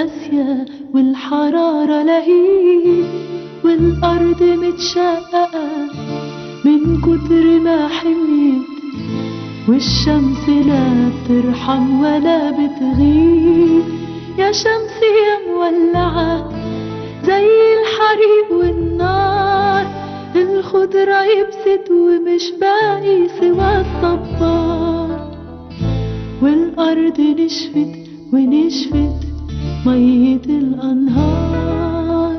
قاسية والحرارة لهيب والأرض متشققة من كتر ما حميت والشمس لا بترحم ولا بتغيب يا شمس يا مولعة زي الحريق والنار الخضرة يبست ومش باقي سوى الصبار والأرض نشفت ونشفت مية الأنهار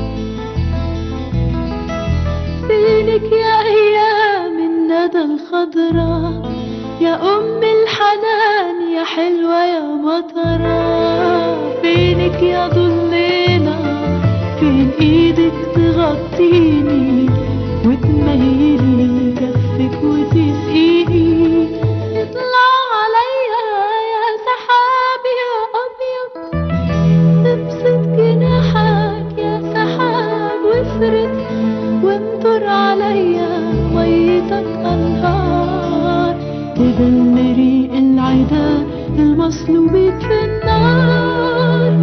فينك يا أيام الندى الخضرا يا أم الحنان يا حلوة يا مطرة فينك يا ضليلة فين ايدك تغطيني وتميلي كفك وتسقيني اطلع عليا يا سحاب يا أبيض ابسط جناحك يا سحاب وافرد وامطر عليا ميتك أنهار تدمري العدا المصلوبين في النار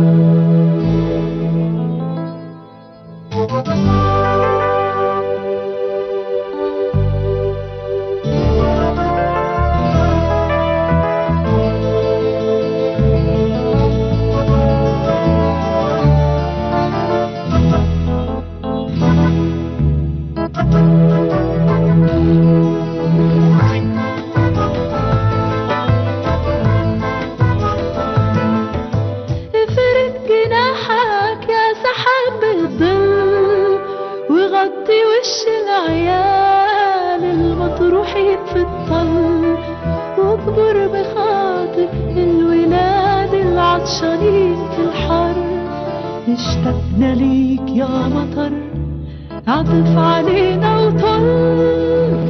افرد جناحك يا سحاب الظل وغطي وش العيال المطروحين في الطل واكبر بخاطر الولاد العطشانين في الحر اشتقنا ليك يا مطر عطف علينا وطل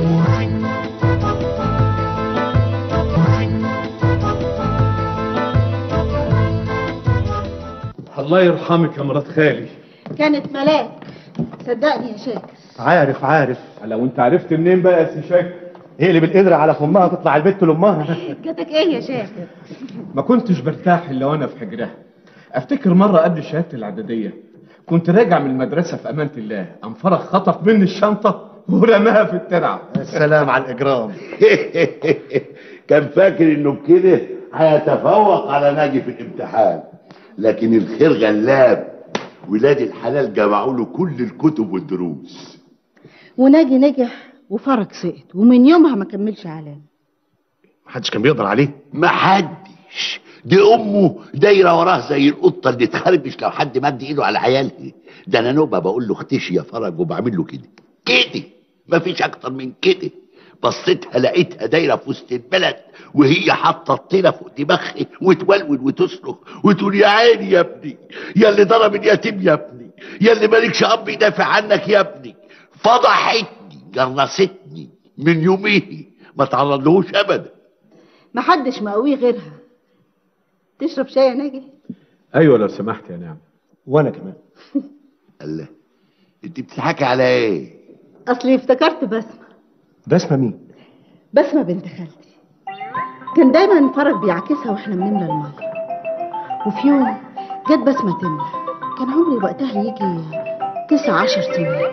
الله يرحمك يا مرات خالي كانت ملاك صدقني يا شاكر عارف عارف لو انت عرفت منين بقى يا سي شاكر هي اللي بالقدرة على فمها تطلع البت لامها جاتك ايه يا شاكر ما كنتش برتاح الا وانا في حجرها افتكر مره قبل شهاده الاعداديه كنت راجع من المدرسه في امانه الله قام فرغ خطف مني الشنطه ورماها في الترعه السلام على الاجرام كان فاكر انه بكده هيتفوق على ناجي في الامتحان لكن الخير غلاب ولاد الحلال جمعوا له كل الكتب والدروس وناجي نجح وفرج سقط ومن يومها ما كملش علام محدش كان بيقدر عليه محدش دي امه دايره وراه زي القطه اللي تخربش لو حد مد ايده على عيالها ده انا نوبه بقول له اختشي يا فرج وبعمل له كده كده مفيش اكتر من كده بصيتها لقيتها دايره في وسط البلد وهي حاطه الطينه فوق دماغها وتولول وتصرخ وتقول يا عيني يا ابني يا اللي ضرب اليتيم يا ابني يا اللي مالكش اب يدافع عنك يا ابني فضحتني جرستني من يوميه ما تعرضلهوش ابدا محدش مقويه غيرها تشرب شاي يا ناجي ايوه لو سمحت يا نعم وانا كمان الله انت بتضحكي على ايه اصلي افتكرت بسمة بسمة مين بسمة بنت خالتي كان دايما فرج بيعكسها واحنا بنملى المية وفي يوم جت بسمة تملى كان عمري وقتها يجي تسع عشر سنين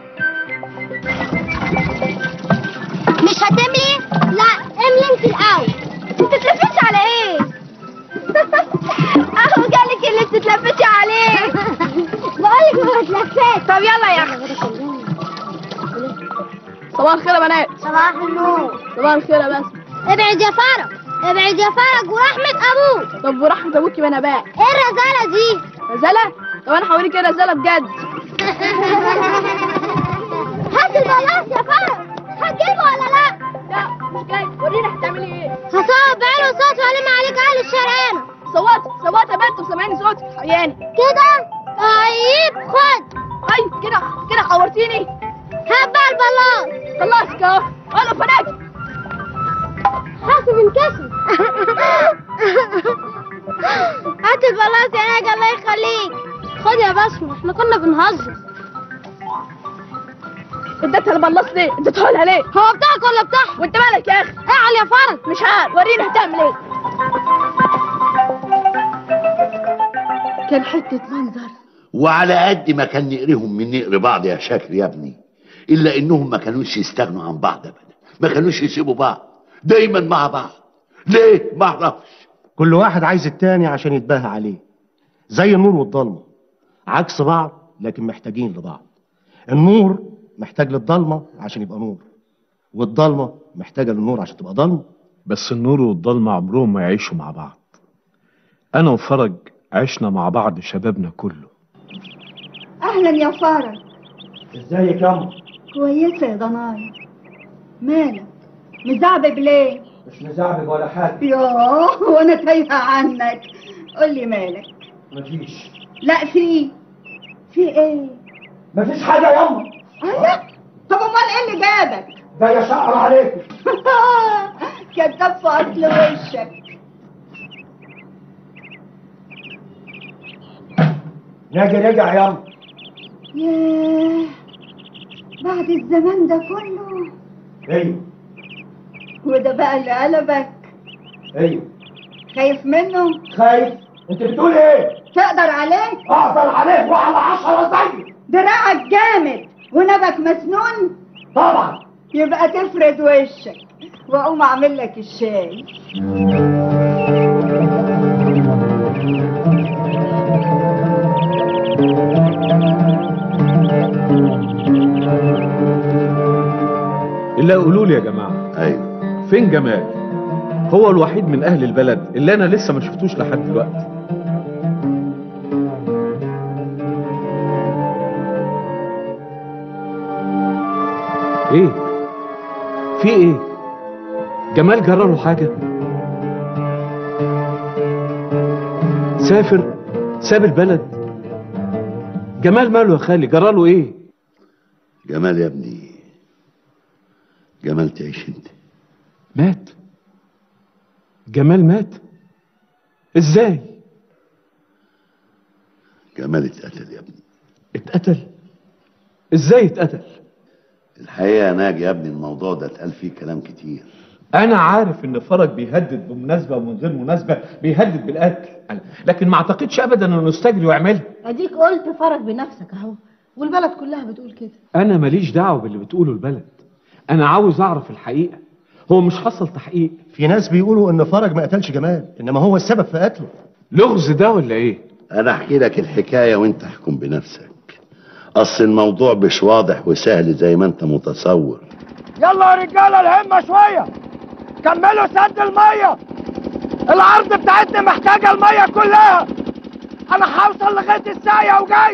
مش هتملي؟ لا املي انت الاول انت تتلفتي على ايه؟ اهو جالك اللي بتتلفتي عليه بقولك ما بتلفت طب يلا يا اختي صباح الخير يا بنات صباح النور صباح الخير يا بس ابعد يا فرج ابعد يا فرج ورحمة ابوك طب ورحمة ابوكي وانا بقى ايه الرزالة دي؟ رزالة طب انا هوريك ايه رزالة بجد هات البلاط يا فرج هتجيبه ولا لا؟ لا مش جاي ورينا هتعملي ايه هصوت بعين وصوت وألم عليك اهل الشرقانة صوت صوت يا بنت وسامعيني صوتك عياني كده؟ طيب خد اي كده كده حورتيني هات بقى البلاط خلصت اهو انا فناك حاسب انكسر هات البلاط يا ناجي الله يخليك خد يا بسمة احنا كنا بنهزر اديتها البلاص ليه اديتها لها ليه هو بتاعك ولا بتاعها؟ وانت مالك يا اخي اعل يا فرج مش عارف ورينا هتعمل ايه كان حتة منظر وعلى قد ما كان نقرهم من نقر بعض يا شاكر يا ابني الا انهم ما كانوش يستغنوا عن بعض ابدا ما كانوش يسيبوا بعض دايما مع بعض ليه ما اعرفش كل واحد عايز التاني عشان يتباهى عليه زي النور والضلمة عكس بعض لكن محتاجين لبعض النور محتاج للضلمة عشان يبقى نور والضلمة محتاجة للنور عشان تبقى ضلمة بس النور والضلمة عمرهم ما يعيشوا مع بعض أنا وفرج عشنا مع بعض شبابنا كله اهلا يا فرج ازيك يا كويسة يا ضناي مالك مزعبب ليه مش مزعبب ولا حاجة يوه وانا تايهة عنك قولي مالك مفيش لا في في ايه مفيش حاجة ياما ايه طب امال ايه اللي جابك ده يشعر عليك كداب في اصل وشك ناجي رجع ياما ياه بعد الزمان ده كله ايوه وده بقى اللي قلبك ايوه خايف منه خايف انت بتقول ايه تقدر عليه اقدر عليك وعلى عشرة زيك دراعك جامد ونبك مسنون طبعا يبقى تفرد وشك واقوم اعمل لك الشاي إلا قولوا لي يا جماعة ايوه فين جمال هو الوحيد من أهل البلد اللي أنا لسه ما شفتوش لحد دلوقتي إيه في إيه جمال جرى له حاجة سافر ساب البلد جمال ماله يا خالي جرى له إيه جمال يا ابني جمال تعيش انت مات جمال مات ازاي جمال اتقتل يا ابني اتقتل ازاي اتقتل الحقيقه يا ناجي يا ابني الموضوع ده اتقال فيه كلام كتير انا عارف ان فرج بيهدد بمناسبه ومن غير مناسبه بيهدد بالقتل لكن ما اعتقدش ابدا انه يستجري ويعملها اديك قلت فرج بنفسك اهو والبلد كلها بتقول كده انا ماليش دعوه باللي بتقوله البلد انا عاوز اعرف الحقيقه هو مش حصل تحقيق في ناس بيقولوا ان فرج ما قتلش جمال انما هو السبب في قتله لغز ده ولا ايه انا احكي لك الحكايه وانت احكم بنفسك اصل الموضوع مش واضح وسهل زي ما انت متصور يلا يا رجاله الهمه شويه كملوا سد الميه الارض بتاعتنا محتاجه الميه كلها انا هوصل لغايه الساقيه وجاي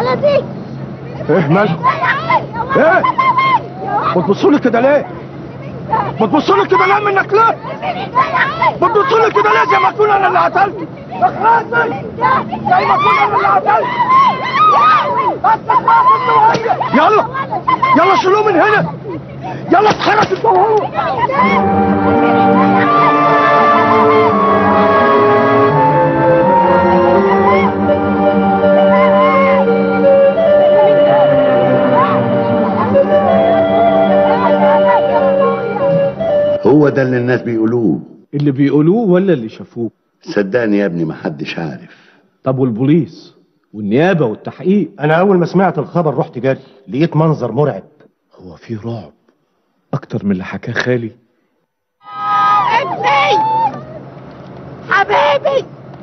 الشغلة دي ايه مالك ايه بتبصوا لي كده ليه بتبصوا لي كده ليه منك ليه بتبصوا لي كده ليه زي ما اكون انا اللي قتلت اخلصي زي ما اكون انا اللي قتلت بس اخلص انت وهي يلا يلا شيلوه من هنا يلا اتحرك انت وهو هو ده اللي الناس بيقولوه اللي بيقولوه ولا اللي شافوه صدقني يا ابني محدش عارف طب والبوليس والنيابة والتحقيق انا اول ما سمعت الخبر رحت جري لقيت منظر مرعب هو في رعب اكتر من اللي حكاه خالي ابني حبيبي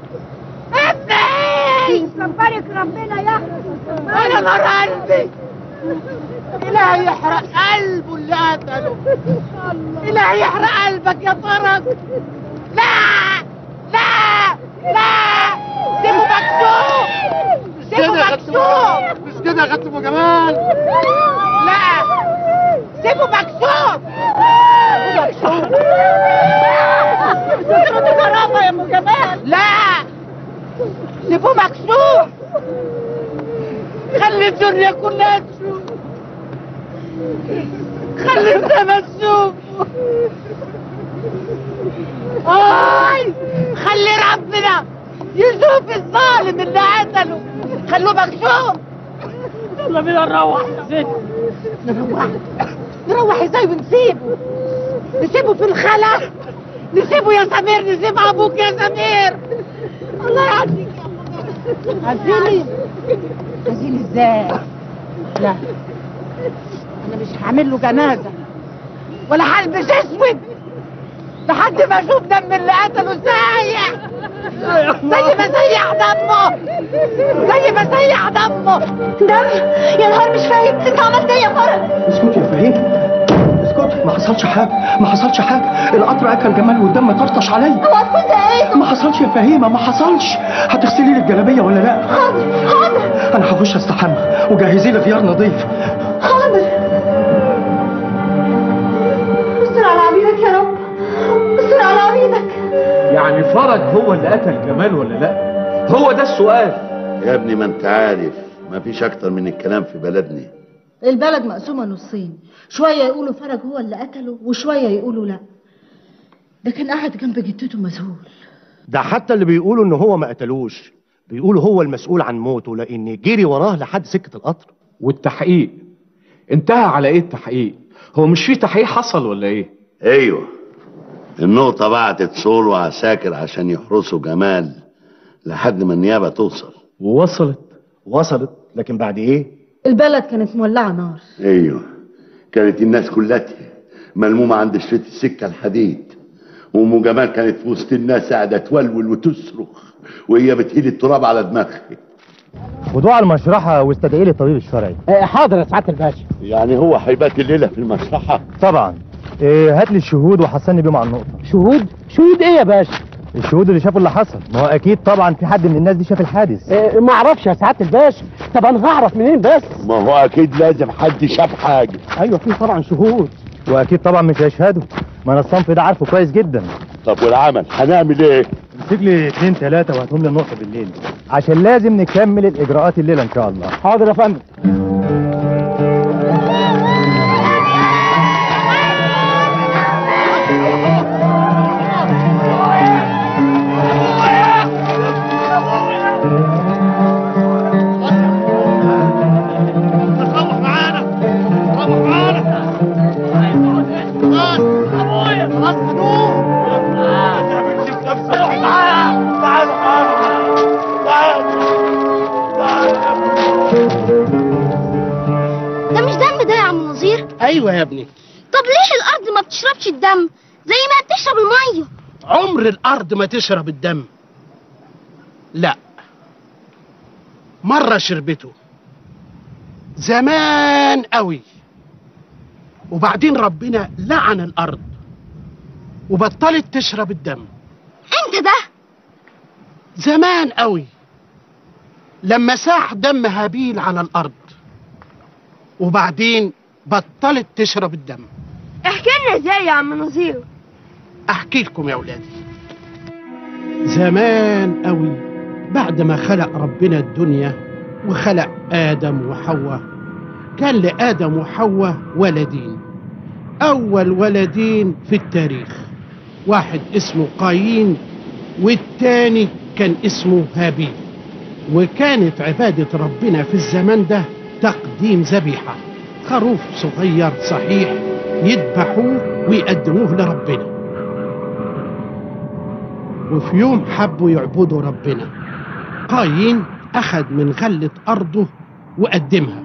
ابني كبرك ربنا يا انا نار قلبي الهي يحرق قلبه اللي قتله الهي يحرق قلبك يا طرق لا لا لا سيبه مكتوب سيبه مكتوب مش كده يا خدت جمال لا سيبه مكتوب مكتوب كرامة يا ام جمال لا سيبه مكسوف خلي الدنيا كلها تشوف خلي السما تشوف آي خلي ربنا يشوف الظالم اللي قتله خلوه مكسوف يلا بينا نروح يا ست نروح نروح ازاي ونسيبه نسيبه في الخلا نسيبه يا سمير نسيب ابوك يا سمير الله يعافيك يا عزيلي عزيلي ازاي لا انا مش هعمل له جنازه ولا هلبس اسود لحد ما اشوف دم اللي قتله سايح زي ما سيح دمه زي ما سيح دمه دم يا نهار مش فاهم انت عملت ايه يا فرج اسكت يا فهيم اسكت ما حصلش حاجه ما حصلش حاجه القطر اكل جمال والدم طرطش عليا هو اسكت ايه ما حصلش يا فهيمه ما حصلش هتغسلي لي الجلابيه ولا لا حاضر حاضر انا هخش استحمى وجهزي لي غيار نظيف حاضر استر على عبيدك يا رب استر على عبيدك يعني فرج هو اللي قتل جمال ولا لا هو ده السؤال يا ابني ما انت عارف ما فيش اكتر من الكلام في بلدنا البلد مقسومة نصين شوية يقولوا فرج هو اللي قتله وشوية يقولوا لا ده كان قاعد جنب جدته مذهول ده حتى اللي بيقولوا ان هو ما قتلوش بيقولوا هو المسؤول عن موته لان جري وراه لحد سكه القطر والتحقيق انتهى على ايه التحقيق هو مش في تحقيق حصل ولا ايه ايوه النقطة بعتت صول وعساكر عشان يحرسوا جمال لحد ما النيابة توصل ووصلت وصلت لكن بعد ايه البلد كانت مولعة نار ايوه كانت الناس كلها ملمومة عند شريط السكة الحديد وام جمال كانت في وسط الناس قاعدة تولول وتصرخ وهي بتهيل التراب على دماغها ودوع على المشرحة واستدعي لي الطبيب الشرعي حاضر يا سعاده الباشا يعني هو هيبات الليلة في المشرحة طبعا إيه هات لي الشهود وحصلني بيهم على النقطة شهود شهود ايه يا باشا الشهود اللي شافوا اللي حصل ما هو اكيد طبعا في حد من الناس دي شاف الحادث إيه ما اعرفش يا سعاده الباشا طب انا هعرف منين بس ما هو اكيد لازم حد شاف حاجة ايوه في طبعا شهود واكيد طبعا مش هيشهدوا ما انا الصنف ده عارفه كويس جدا طب والعمل هنعمل ايه امسك لي اتنين تلاتة وهاتهم لي النقطة بالليل عشان لازم نكمل الاجراءات الليلة ان شاء الله حاضر يا فندم ده مش دم ده يا عم نظير ايوه يا ابني طب ليه الارض ما بتشربش الدم زي ما بتشرب الميه عمر الارض ما تشرب الدم لا مرة شربته زمان قوي وبعدين ربنا لعن الارض وبطلت تشرب الدم انت ده زمان قوي لما ساح دم هابيل على الارض وبعدين بطلت تشرب الدم احكي لنا ازاي يا عم نصير احكي لكم يا اولادي زمان قوي بعد ما خلق ربنا الدنيا وخلق ادم وحواء كان لادم وحواء ولدين اول ولدين في التاريخ واحد اسمه قايين والتاني كان اسمه هابيل وكانت عبادة ربنا في الزمان ده تقديم ذبيحة خروف صغير صحيح يذبحوه ويقدموه لربنا وفي يوم حبوا يعبدوا ربنا قايين أخذ من غلة أرضه وقدمها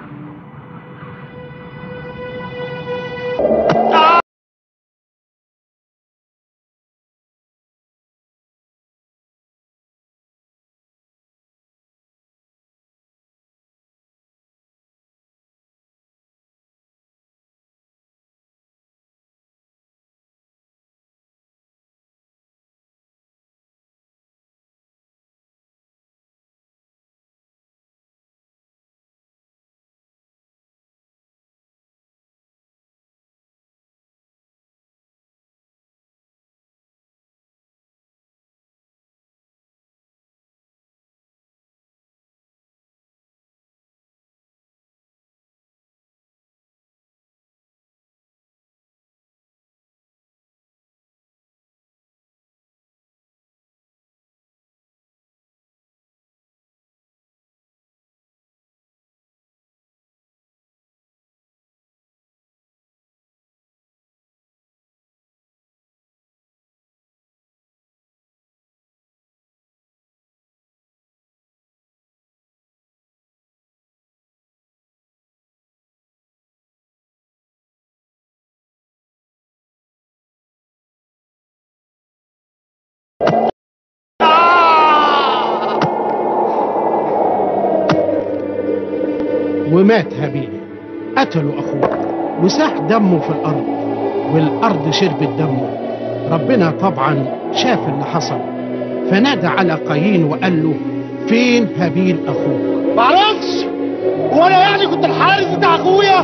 ومات هابيل قتلوا أخوه وساح دمه في الأرض والأرض شربت دمه ربنا طبعا شاف اللي حصل فنادى على قايين وقال له فين هابيل أخوك معرفش هو انا يعني كنت الحارس بتاع اخويا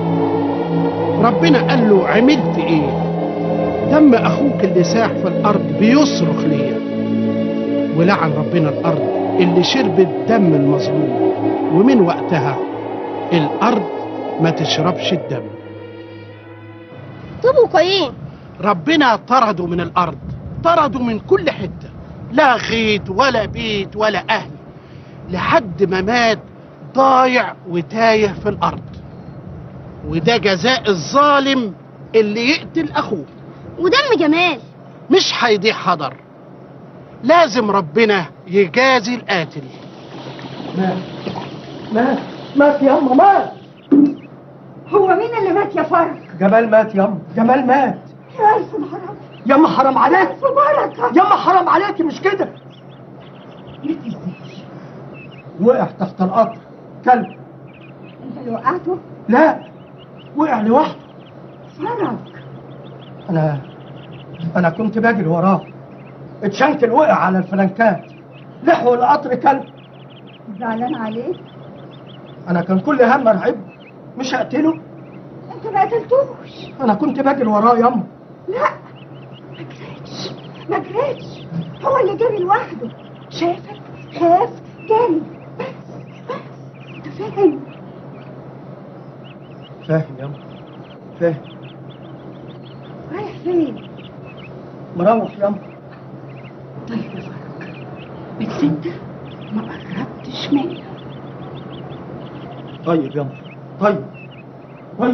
ربنا قال له عملت ايه دم اخوك اللي ساح في الارض بيصرخ ليا ولعن ربنا الارض اللي شربت دم المظلوم ومن وقتها الارض ما تشربش الدم طب وقايين ربنا طرده من الارض طرده من كل حته لا غيط ولا بيت ولا اهل لحد ما مات ضايع وتايه في الارض وده جزاء الظالم اللي يقتل اخوه ودم جمال مش هيضيع حضر لازم ربنا يجازي القاتل مات مات مات ياما مات هو مين اللي مات يا فرج؟ جمال مات ياما جمال مات يا ألف حرام ياما حرام عليك ألف بركة ياما حرام عليك مش كده مات ازاي؟ وقع تحت القطر كلب انت اللي وقعته؟ لا وقع لوحده فرج انا انا كنت باجري وراه اتشنكل وقع على الفلنكات لحوا القطر كلب زعلان عليه؟ انا كان كل هم ارعبه مش هقتله انت ما قتلتوش انا كنت باجري وراه ياما لا ما جريتش ما جريتش هو اللي جري لوحده شافك خاف جري بس بس انت فاهم فاهم ياما فاهم رايح فين؟ مروح ياما طيب يا فرج بس انت ما قربتش منه طيب ياما طيب طيب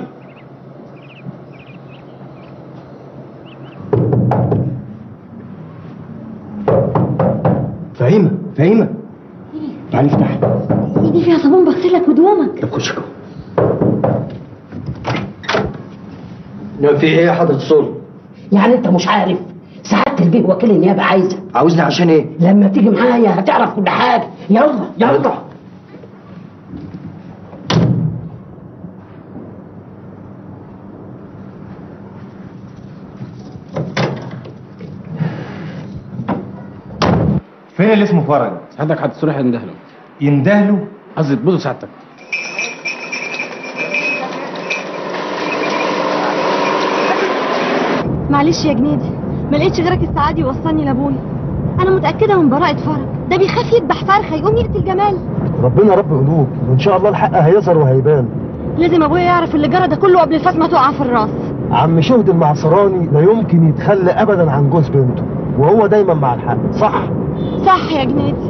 فهيمة فهيمة تعالي افتحي ايدي فيها صابون بغسلك هدومك طب خش جوه في ايه يا حضرة الصول؟ يعني انت مش عارف سعادة البيه وكيل النيابة عايزة عاوزني عشان ايه؟ لما تيجي معايا هتعرف كل حاجة يلا يلا فين اللي اسمه فرج؟ سعادتك هتصريح انده له يندهله قصدي تبوظ سعادتك معلش يا جنيدي ما لقيتش غيرك السعادي يوصلني لابويا انا متاكده من براءه فرج ده بيخاف يذبح فرخه يقوم يقتل جمال ربنا رب قلوب وان شاء الله الحق هيظهر وهيبان لازم ابويا يعرف اللي جرى ده كله قبل الفاس ما تقع في الراس عم شهد المعصراني لا يمكن يتخلى ابدا عن جوز بنته وهو دايما مع الحق صح صح يا جنيدي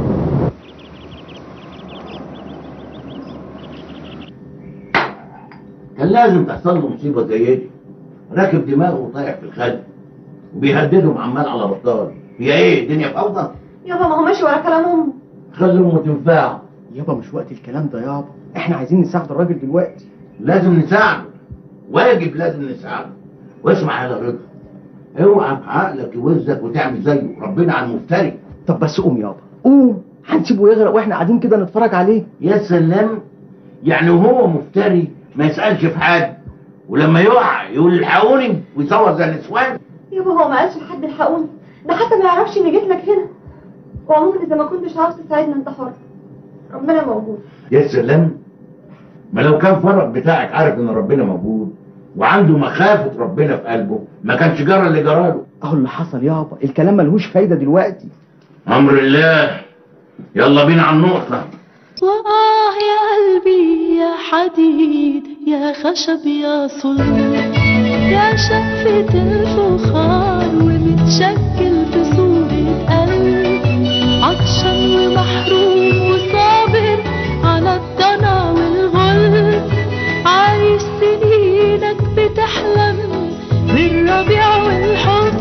كان لازم تحصل له مصيبه زي دي راكب دماغه وطايح في الخد وبيهددهم عمال على بطال هي ايه الدنيا فوضى يابا ما هو ماشي ورا كلام امه خلي امه تنفعه يابا مش وقت الكلام ده يابا احنا عايزين نساعد الراجل دلوقتي لازم نساعده واجب لازم نساعده واسمع يا رضا اوعى بعقلك يوزك وتعمل زيه ربنا على المفتري طب بس قوم يابا قوم هنسيبه يغرق واحنا قاعدين كده نتفرج عليه يا سلام يعني وهو مفتري ما يسالش في حد ولما يقع يقول الحقوني ويصور زي النسوان يابا هو ما قالش لحد الحقوني ده حتى ما يعرفش اني جيت لك هنا وعموما اذا ما كنتش عاوز تساعدنا انت حر ربنا موجود يا سلام ما لو كان فرق بتاعك عارف ان ربنا موجود وعنده مخافة ربنا في قلبه ما كانش جرى اللي جراله اهو اللي حصل يابا الكلام ملهوش فايده دلوقتي امر الله يلا بينا على النقطة وآه يا قلبي يا حديد يا خشب يا صلب يا شقفة الفخار ومتشكل في صورة قلب عطشان ومحروم وصابر على الضنا والغلب عايش سنينك بتحلم بالربيع والحب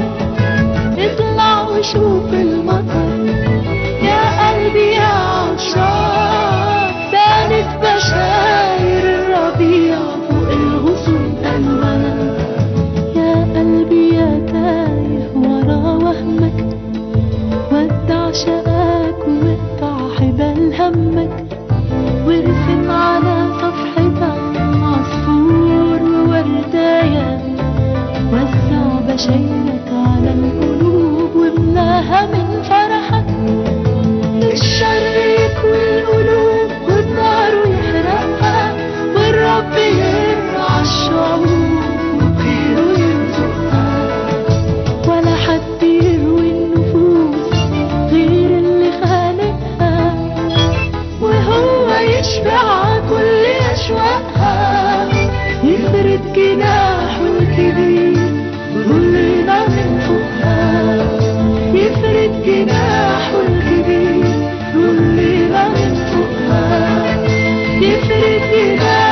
اطلع وشوف المطر يا قلبي يا عطشان بانت بشاير الربيع فوق الغصون ألوان يا قلبي يا تايه ورا وهمك ودع شقاك وقطع حبال همك وارسم على صفحتك عصفور ووردايه وسع بشايرك على القلوب واملاها من فرحك الشر يكوي القلوب والنار يحرقها والرب يرعى الشعوب وخيره يرزقها ولا حد يروي النفوس غير اللي خالقها وهو يشبع كل أشواقها يفرد جناحه الكبير ويطلنا من فوقها يفرد جناحه الكبير ويطلنا من فوقها يفرد جناحه